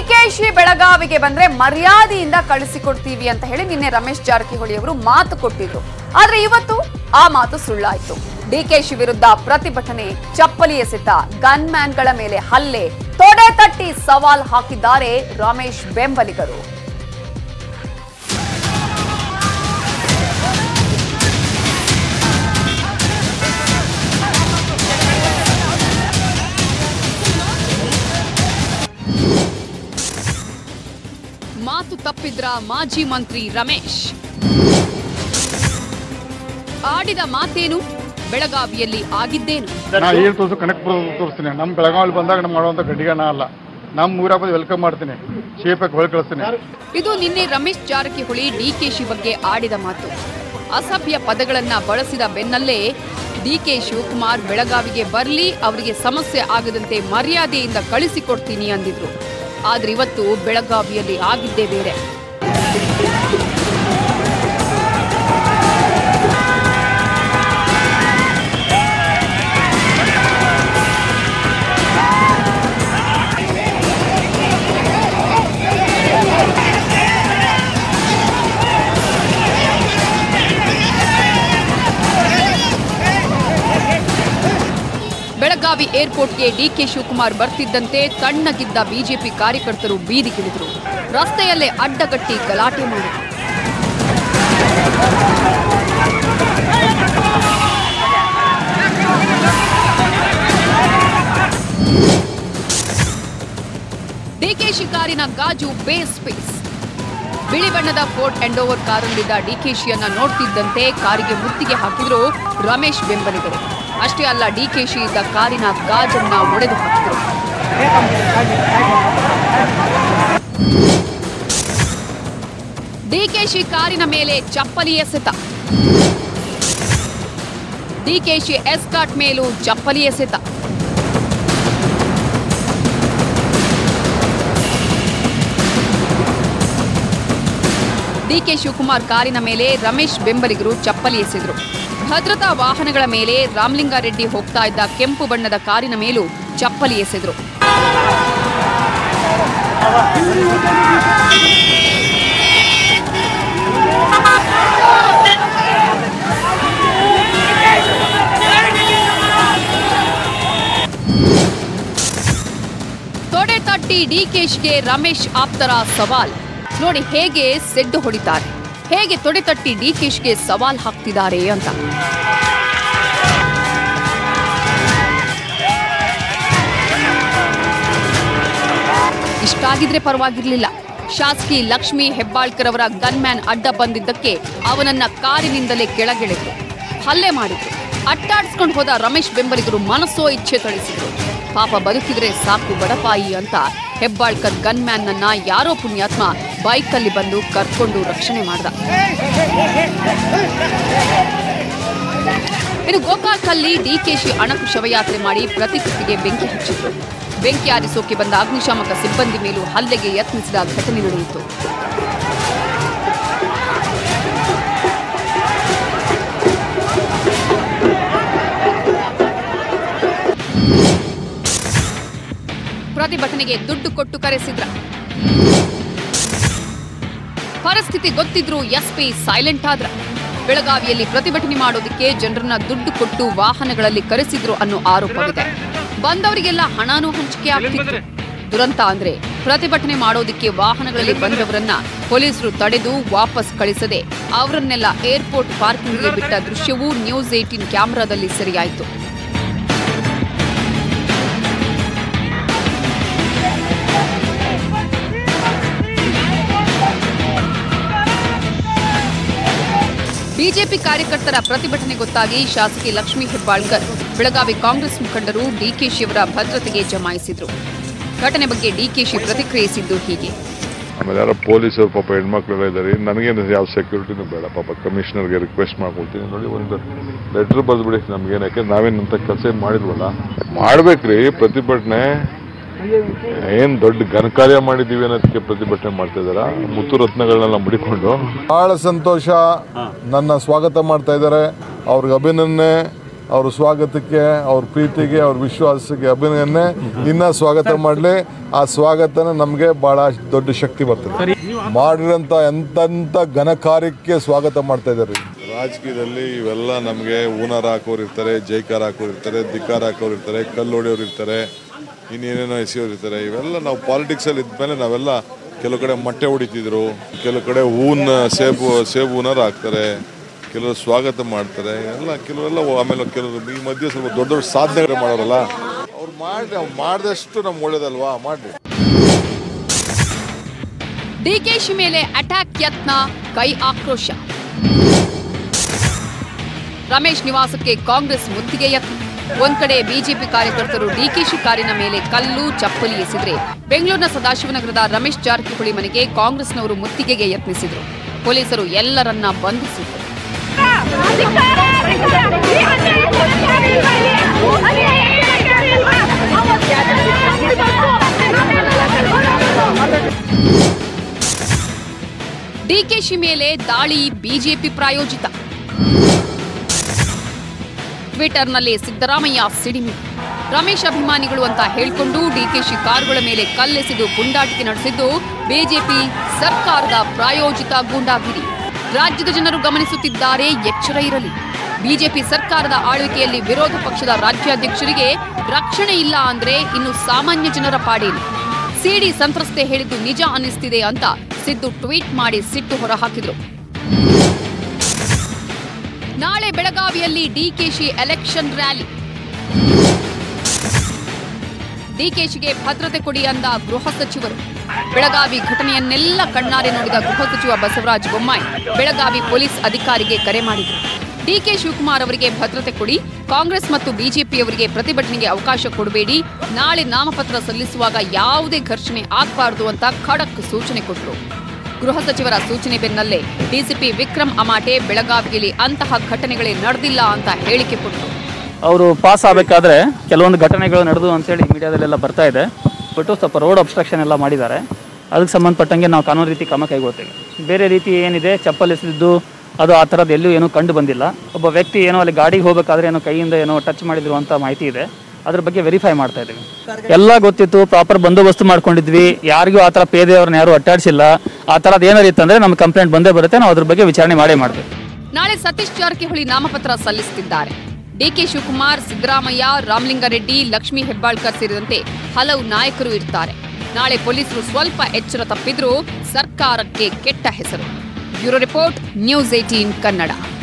ಡಿಕೆಶಿ ಬೆಳಗಾವಿಗೆ ಬಂದ್ರೆ ಮರ್ಯಾದೆಯಿಂದ ಕಳಿಸಿಕೊಡ್ತೀವಿ ಅಂತ ಹೇಳಿ ನಿನ್ನೆ ರಮೇಶ್ ಜಾರಕಿಹೊಳಿ ಅವರು ಮಾತು ಕೊಟ್ಟಿದ್ರು ಆದ್ರೆ ಇವತ್ತು ಆ ಮಾತು ಸುಳ್ಳಾಯ್ತು ಡಿಕೆಶಿ ವಿರುದ್ಧ ಪ್ರತಿಭಟನೆ ಚಪ್ಪಲಿ ಎಸೆತ ಗನ್ ಮ್ಯಾನ್ಗಳ ಮೇಲೆ ಹಲ್ಲೆ ತೊಡೆ ತಟ್ಟಿ ಸವಾಲ್ ಹಾಕಿದ್ದಾರೆ ರಮೇಶ್ ಬೆಂಬಲಿಗರು ಮಾತು ತಪ್ಪಿದ್ರ ಮಾಜಿ ಮಂತ್ರಿ ರಮೇಶ್ ಆಡಿದ ಮಾತೇನು ಬೆಳಗಾವಿಯಲ್ಲಿ ಆಗಿದ್ದೇನು ನಾ ಏನು ತೋರಿಸು ಕನಕಪುರ ತೋರಿಸ್ತೀನಿ ನಮ್ಮ ಬೆಳಗಾವಿ ಬಂದಾಗ ನಮ್ಮ ಮಾಡುವಂಥ ಗಡ್ಡಿಗಣ ಅಲ್ಲ ನಮ್ಮ ಊರಾಗ ವೆಲ್ಕಮ್ ಮಾಡ್ತೀನಿ ಶೇಪಕ್ಕೆ ಹೊಳ್ ಕಳಿಸ್ತೀನಿ ಇದು ನಿನ್ನೆ ರಮೇಶ್ ಜಾರಕಿಹೊಳಿ ಡಿಕೆಶಿ ಬಗ್ಗೆ ಆಡಿದ ಮಾತು ಅಸಭ್ಯ ಪದಗಳನ್ನ ಬಳಸಿದ ಬೆನ್ನಲ್ಲೇ ಡಿಕೆ ಶಿವಕುಮಾರ್ ಬೆಳಗಾವಿಗೆ ಬರ್ಲಿ ಅವರಿಗೆ ಸಮಸ್ಯೆ ಆಗದಂತೆ ಮರ್ಯಾದೆಯಿಂದ ಕಳಿಸಿಕೊಡ್ತೀನಿ ಅಂದಿದ್ರು ಆದ್ರೆ ಇವತ್ತು ಬೆಳಗಾವಿಯಲ್ಲಿ ಆಗಿದ್ದೇ ಬೇರೆ ಬೆಳಗಾವಿ ಏರ್ಪೋರ್ಟ್ಗೆ ಡಿಕೆ ಶಿವಕುಮಾರ್ ಬರ್ತಿದ್ದಂತೆ ತಣ್ಣಗಿದ್ದ ಬಿಜೆಪಿ ಕಾರ್ಯಕರ್ತರು ಬೀದಿಗಿಳಿದರು ರಸ್ತೆಯಲ್ಲೇ ಅಡ್ಡಗಟ್ಟಿ ಗಲಾಟೆ ಮಾಡಿದರು ಡಿಕೆಶಿ ಕಾರಿನ ಗಾಜು ಬೇಸ್ ಪೀಸ್ ಬಿಳಿ ಬಣ್ಣದ ಫೋರ್ಟ್ ಎಂಡೋವರ್ ಕಾರಲ್ಲಿದ್ದ ಡಿಕೆಶಿಯನ್ನ ನೋಡ್ತಿದ್ದಂತೆ ಕಾರಿಗೆ ಮುತ್ತಿಗೆ ಹಾಕಿದ್ರು ರಮೇಶ್ ಬೆಂಬಲಿಗರು ಅಷ್ಟೇ ಅಲ್ಲ ಡಿಕೆಶಿ ಇದ್ದ ಕಾರಿನ ಗಾಜನ್ನ ಒಡೆದು ಹಾಕಿದ್ರು ಡಿಕೆಶಿ ಕಾರಿನ ಮೇಲೆ ಚಪ್ಪಲಿ ಎಸೆತ ಡಿಕೆಶಿ ಎಸ್ಕಾಟ್ ಮೇಲೂ ಚಪ್ಪಲಿ ಎಸೆತ ಡಿಕೆ ಶಿವಕುಮಾರ್ ಕಾರಿನ ಮೇಲೆ ರಮೇಶ್ ಬೆಂಬಲಿಗರು ಚಪ್ಪಲಿ ಎಸೆದರು ಭದ್ರತಾ ವಾಹನಗಳ ಮೇಲೆ ರಾಮಲಿಂಗಾರೆಡ್ಡಿ ಹೋಗ್ತಾ ಇದ್ದ ಕೆಂಪು ಬಣ್ಣದ ಕಾರಿನ ಮೇಲೂ ಚಪ್ಪಲಿ ಎಸೆದರು ತೊಡೆ ತಟ್ಟಿ ಡಿಕೆಶ್ಗೆ ರಮೇಶ್ ಆಪ್ತರ ಸವಾಲ್ ನೋಡಿ ಹೇಗೆ ಸೆಡ್ಡು ಹೊಡಿತಾರೆ ಹೇಗೆ ತೊಡೆ ತಟ್ಟಿ ಡಿಕೆಶ್ಗೆ ಸವಾಲ್ ಹಾಕ್ತಿದ್ದಾರೆ ಅಂತ ಇಷ್ಟಾಗಿದ್ರೆ ಪರವಾಗಿರ್ಲಿಲ್ಲ ಶಾಸಕಿ ಲಕ್ಷ್ಮಿ ಹೆಬ್ಬಾಳ್ಕರ್ ಅವರ ಗನ್ಮ್ಯಾನ್ ಅಡ್ಡ ಬಂದಿದ್ದಕ್ಕೆ ಅವನನ್ನ ಕಾರಿನಿಂದಲೇ ಕೆಳಗಿಳಿದ್ರು ಹಲ್ಲೆ ಮಾಡಿದ್ರು ಅಟ್ಟಾಡ್ಸ್ಕೊಂಡು ಹೋದ ರಮೇಶ್ ಬೆಂಬಲಿಗರು ಮನಸ್ಸೋ ಇಚ್ಛೆ ತಳಿಸಿದ್ರು ಪಾಪ ಬದುಕಿದ್ರೆ ಸಾಕು ಬಡಪಾಯಿ ಅಂತ ಹೆಬ್ಬಾಳ್ಕರ್ ಗನ್ಮ್ಯಾನ್ ನನ್ನ ಯಾರೋ ಪುಣ್ಯಾತ್ಮ ಬೈಕಲ್ಲಿ ಬಂದು ಕರ್ಕೊಂಡು ರಕ್ಷಣೆ ಮಾಡ್ದ ಇನ್ನು ಗೋಕಾಕಲ್ಲಿ ಡಿಕೆಶಿ ಅಣಕು ಶವಯಾತ್ರೆ ಮಾಡಿ ಪ್ರತಿಕೃತಿಗೆ ಬೆಂಕಿ ಹಚ್ಚಿದ್ರು ಬೆಂಕಿ ಆರಿಸೋಕೆ ಬಂದ ಅಗ್ನಿಶಾಮಕ ಸಿಬ್ಬಂದಿ ಮೇಲೂ ಹಲ್ಲೆಗೆ ಯತ್ನಿಸಿದ ಘಟನೆ ನಡೆಯಿತು ಪ್ರತಿಭಟನೆಗೆ ದುಡ್ಡು ಕೊಟ್ಟು ಕರೆಸಿದ್ರ ಪರಿಸ್ಥಿತಿ ಗೊತ್ತಿದ್ರು ಎಸ್ಪಿ ಸೈಲೆಂಟ್ ಆದ್ರ ಬೆಳಗಾವಿಯಲ್ಲಿ ಪ್ರತಿಭಟನೆ ಮಾಡೋದಕ್ಕೆ ಜನರನ್ನ ದುಡ್ಡು ಕೊಟ್ಟು ವಾಹನಗಳಲ್ಲಿ ಕರೆಸಿದ್ರು ಅನ್ನೋ ಆರೋಪವಿದೆ ಬಂದವರಿಗೆಲ್ಲ ಹಣನೂ ಹಂಚಿಕೆ ಆಗ್ತಿತ್ತು ದುರಂತ ಅಂದ್ರೆ ಪ್ರತಿಭಟನೆ ಮಾಡೋದಕ್ಕೆ ವಾಹನಗಳಲ್ಲಿ ಬಂದವರನ್ನ ಪೊಲೀಸರು ತಡೆದು ವಾಪಸ್ ಕಳಿಸದೆ ಅವರನ್ನೆಲ್ಲ ಏರ್ಪೋರ್ಟ್ ಪಾರ್ಕಿಂಗ್ಗೆ ಬಿಟ್ಟ ದೃಶ್ಯವೂ ನ್ಯೂಸ್ ಏಟೀನ್ ಕ್ಯಾಮೆರಾದಲ್ಲಿ ಸೆರೆಯಾಯಿತು ಬಿಜೆಪಿ ಕಾರ್ಯಕರ್ತರ ಪ್ರತಿಭಟನೆ ಗೊತ್ತಾಗಿ ಶಾಸಕಿ ಲಕ್ಷ್ಮೀ ಹೆಬ್ಬಾಳ್ಕರ್ ಬೆಳಗಾವಿ ಕಾಂಗ್ರೆಸ್ ಮುಖಂಡರು ಡಿಕೆಶಿಯವರ ಭದ್ರತೆಗೆ ಜಮಾಯಿಸಿದ್ರು ಘಟನೆ ಬಗ್ಗೆ ಡಿಕೆಶಿ ಪ್ರತಿಕ್ರಿಯಿಸಿದ್ದು ಹೀಗೆ ಆಮೇಲೆ ಯಾರೋ ಪೊಲೀಸರು ಪಾಪ ಹೆಣ್ಮಕ್ಳೆಲ್ಲ ಇದ್ದಾರೆ ನಮಗೇನು ಯಾವ ಸೆಕ್ಯೂರಿಟಿನೂ ಬೇಡ ಪಾಪ ಕಮಿಷನರ್ಗೆ ರಿಕ್ವೆಸ್ಟ್ ಮಾಡ್ಕೊಳ್ತೀನಿ ನೋಡಿ ಒಂದು ಲೆಟ್ರ್ ಬರೆದ್ಬಿಡಿ ನಮ್ಗೇನು ಯಾಕೆಂದ್ರೆ ನಾವೇನಂತ ಕೆಲಸ ಏನು ಮಾಡಿಲ್ವಲ್ಲ ಮಾಡ್ಬೇಕ್ರಿ ಪ್ರತಿಭಟನೆ ಏನ್ ದೊಡ್ಡ ಘನಕಾರ್ಯ ಮಾಡಿದೀವಿ ಅನ್ನೋದಕ್ಕೆ ಪ್ರತಿಭಟನೆ ಮಾಡ್ತಾ ಇದಾರ ಮುತ್ತು ರತ್ನಗಳನ್ನೆಲ್ಲ ಮುಡಿಕೊಂಡು ಬಹಳ ಸಂತೋಷ ನನ್ನ ಸ್ವಾಗತ ಮಾಡ್ತಾ ಇದ್ದಾರೆ ಅವ್ರಿಗೆ ಅಭಿನಂದನೆ ಅವ್ರ ಸ್ವಾಗತಕ್ಕೆ ಅವ್ರ ಪ್ರೀತಿಗೆ ಅವ್ರ ವಿಶ್ವಾಸಕ್ಕೆ ಅಭಿನಯನ್ನೇ ಇನ್ನ ಸ್ವಾಗತ ಮಾಡಲಿ ಆ ಸ್ವಾಗತನ ನಮಗೆ ಭಾಳ ದೊಡ್ಡ ಶಕ್ತಿ ಬರ್ತದೆ ಮಾಡಿರೋಂಥ ಎಂತೆಂಥ ಘನ ಕಾರ್ಯಕ್ಕೆ ಸ್ವಾಗತ ಮಾಡ್ತಾ ಇದ್ದಾರೆ ರಾಜಕೀಯದಲ್ಲಿ ಇವೆಲ್ಲ ನಮಗೆ ಹೂನಾರ ಹಾಕೋರು ಇರ್ತಾರೆ ಜೈಕಾರ ಹಾಕೋರು ಇರ್ತಾರೆ ಧಿಕ್ಕಾರ ಹಾಕೋರು ಇರ್ತಾರೆ ಕಲ್ಲು ಹೊಡೆಯೋರು ಇರ್ತಾರೆ ಇನ್ನೇನೇನೋ ಎಸೆಯೋರು ಇರ್ತಾರೆ ಇವೆಲ್ಲ ನಾವು ಪಾಲಿಟಿಕ್ಸಲ್ಲಿ ಇದ್ಮೇಲೆ ನಾವೆಲ್ಲ ಕೆಲವು ಕಡೆ ಮೊಟ್ಟೆ ಹೊಡಿತಿದ್ರು ಕೆಲವು ಕಡೆ ಹೂನ ಸೇಬು ಸೇಬು ಹೂನಾರ ಹಾಕ್ತಾರೆ ಕೆಲವರು ಸ್ವಾಗತ ಮಾಡ್ತಾರೆ ಎಲ್ಲ ಕೆಲವೆಲ್ಲ ಆಮೇಲೆ ಕೆಲವರು ಈ ಮಧ್ಯೆ ಸ್ವಲ್ಪ ದೊಡ್ಡ ದೊಡ್ಡ ಸಾಧನೆಗಳು ಮಾಡೋರಲ್ಲ ಅವ್ರು ಮಾಡಿ ಅವ್ರು ಮಾಡಿದಷ್ಟು ನಮ್ಗೆ ಒಳ್ಳೇದಲ್ವಾ ಮಾಡಿ ಡಿಕೆಶಿ ಮೇಲೆ ಅಟ್ಯಾಕ್ ಯತ್ನ ಕೈ ಆಕ್ರೋಶ ರಮೇಶ್ ನಿವಾಸಕ್ಕೆ ಕಾಂಗ್ರೆಸ್ ಮುತ್ತಿಗೆ ಯತ್ನ ಒಂದ್ ಕಡೆ ಬಿಜೆಪಿ ಕಾರ್ಯಕರ್ತರು ಡಿಕೆಶಿ ಕಾರಿನ ಮೇಲೆ ಕಲ್ಲು ಚಪ್ಪಲಿ ಎಸೆದ್ರೆ ಬೆಂಗಳೂರಿನ ಸದಾಶಿವನಗರದ ರಮೇಶ್ ಜಾರಕಿಹೊಳಿ ಮನೆಗೆ ಕಾಂಗ್ರೆಸ್ನವರು ಮುತ್ತಿಗೆಗೆ ಯತ್ನಿಸಿದ್ರು ಪೊಲೀಸರು ಎಲ್ಲರನ್ನ ಬಂಧಿಸಿದ್ರು ಡಿಕೆಶಿ ಮೇಲೆ ದಾಳಿ ಬಿಜೆಪಿ ಪ್ರಾಯೋಜಿತ ಟ್ವಿಟರ್ನಲ್ಲಿ ಸಿದ್ದರಾಮಯ್ಯ ಸಿಡಿಮಿ ರಮೇಶ್ ಅಭಿಮಾನಿಗಳು ಅಂತ ಹೇಳ್ಕೊಂಡು ಡಿಕೆಶಿ ಕಾರುಗಳ ಮೇಲೆ ಕಲ್ಲೆಸೆದು ಪುಂಡಾಟಿಕೆ ನಡೆಸಿದ್ದು ಬಿಜೆಪಿ ಸರ್ಕಾರದ ಪ್ರಾಯೋಜಿತ ಗೂಂಡಾಗಿರಿ ರಾಜ್ಯದ ಜನರು ಗಮನಿಸುತ್ತಿದ್ದಾರೆ ಎಚ್ಚರ ಇರಲಿ ಬಿಜೆಪಿ ಸರ್ಕಾರದ ಆಳ್ವಿಕೆಯಲ್ಲಿ ವಿರೋಧ ಪಕ್ಷದ ರಾಜ್ಯಾಧ್ಯಕ್ಷರಿಗೆ ರಕ್ಷಣೆ ಇಲ್ಲ ಅಂದ್ರೆ ಇನ್ನು ಸಾಮಾನ್ಯ ಜನರ ಪಾಡೇನು ಸಿಡಿ ಸಂತ್ರಸ್ತೆ ಹೇಳಿದ್ದು ನಿಜ ಅನ್ನಿಸ್ತಿದೆ ಅಂತ ಸಿದ್ದು ಟ್ವೀಟ್ ಮಾಡಿ ಸಿಟ್ಟು ಹೊರಹಾಕಿದ್ರು ನಾಳೆ ಬೆಳಗಾವಿಯಲ್ಲಿ ಡಿಕೆಶಿ ಎಲೆಕ್ಷನ್ ರ್ಯಾಲಿ ಡಿಕೆಶಿಗೆ ಭದ್ರತೆ ಕೊಡಿ ಅಂದ ಗೃಹ ಸಚಿವರು ಬೆಳಗಾವಿ ಘಟನೆಯನ್ನೆಲ್ಲ ಕಣ್ಣಾರೆ ನೋಡಿದ ಗೃಹ ಸಚಿವ ಬಸವರಾಜ ಬೊಮ್ಮಾಯಿ ಬೆಳಗಾವಿ ಪೊಲೀಸ್ ಅಧಿಕಾರಿಗೆ ಕರೆ ಮಾಡಿದರು ಡಿಕೆ ಶಿವಕುಮಾರ್ ಅವರಿಗೆ ಭದ್ರತೆ ಕೊಡಿ ಕಾಂಗ್ರೆಸ್ ಮತ್ತು ಬಿಜೆಪಿಯವರಿಗೆ ಪ್ರತಿಭಟನೆಗೆ ಅವಕಾಶ ಕೊಡಬೇಡಿ ನಾಳೆ ನಾಮಪತ್ರ ಸಲ್ಲಿಸುವಾಗ ಯಾವುದೇ ಘರ್ಷಣೆ ಆಗಬಾರದು ಅಂತ ಖಡಕ್ ಸೂಚನೆ ಕೊಟ್ಟರು ಗೃಹ ಸಚಿವರ ಸೂಚನೆ ಬೆನ್ನಲ್ಲೇ ಡಿಸಿಪಿ ವಿಕ್ರಮ್ ಅಮಾಟೆ ಬೆಳಗಾವಿಯಲ್ಲಿ ಅಂತಹ ಘಟನೆಗಳೇ ನಡೆದಿಲ್ಲ ಅಂತ ಹೇಳಿಕೆ ಕೊಟ್ಟರು ಅವರು ಪಾಸ್ ಆಗಬೇಕಾದ್ರೆ ಕೆಲವೊಂದು ಘಟನೆಗಳು ನಡೆದು ಅಂತೇಳಿ ಮೀಡಿಯಾದಲ್ಲೆಲ್ಲ ಬರ್ತಾ ಇದೆ ಬಟ್ ಸ್ವಲ್ಪ ರೋಡ್ ಅಬ್ಸ್ಟ್ರಕ್ಷನ್ ಎಲ್ಲ ಮಾಡಿದ್ದಾರೆ ಅದಕ್ಕೆ ಸಂಬಂಧಪಟ್ಟಂಗೆ ನಾವು ಕಾನೂನು ರೀತಿ ಕ್ರಮ ಕೈಗೊಳ್ತೇವೆ ಬೇರೆ ರೀತಿ ಏನಿದೆ ಚಪ್ಪಲ್ ಎಸೆದಿದ್ದು ಅದು ಆ ಥರದ್ದು ಎಲ್ಲೂ ಏನೂ ಕಂಡು ಬಂದಿಲ್ಲ ಒಬ್ಬ ವ್ಯಕ್ತಿ ಏನೋ ಅಲ್ಲಿ ಗಾಡಿಗೆ ಹೋಗಬೇಕಾದ್ರೆ ಏನೋ ಕೈಯಿಂದ ಏನೋ ಟಚ್ ಮಾಡಿದ್ರು ಅಂತ ಮಾಹಿತಿ ಇದೆ ಅದ್ರ ಬಗ್ಗೆ ವೆರಿಫೈ ಮಾಡ್ತಾ ಇದ್ದೀವಿ ಎಲ್ಲ ಗೊತ್ತಿತ್ತು ಪ್ರಾಪರ್ ಬಂದೋಬಸ್ತು ಮಾಡ್ಕೊಂಡಿದ್ವಿ ಯಾರಿಗೂ ಆ ಥರ ಪೇದೆಯವ್ರನ್ನ ಯಾರು ಅಟ್ಟಾಡಿಸಿಲ್ಲ ಆ ಥರದ್ದು ಏನಾರು ಇತ್ತಂದ್ರೆ ನಮ್ಮ ಕಂಪ್ಲೇಂಟ್ ಬಂದೇ ಬರುತ್ತೆ ನಾವು ಅದ್ರ ಬಗ್ಗೆ ವಿಚಾರಣೆ ಮಾಡೇ ಮಾಡ್ತೀವಿ ನಾಳೆ ಸತೀಶ್ ಜಾರಕಿಹೊಳಿ ನಾಮಪತ್ರ ಸಲ್ಲಿಸುತ್ತಿದ್ದಾರೆ ಡಿಕೆ ಶಿವಕುಮಾರ್ ಸಿದ್ದರಾಮಯ್ಯ ರಾಮಲಿಂಗಾರೆಡ್ಡಿ ಲಕ್ಷ್ಮೀ ಹೆಬ್ಬಾಳ್ಕರ್ ಸೇರಿದಂತೆ ಹಲವು ನಾಯಕರು ಇರ್ತಾರೆ ನಾಳೆ ಪೊಲೀಸರು ಸ್ವಲ್ಪ ಎಚ್ಚರ ತಪ್ಪಿದ್ರೂ ಸರ್ಕಾರಕ್ಕೆ ಕೆಟ್ಟ ಹೆಸರು bureau report news eighteen Kannada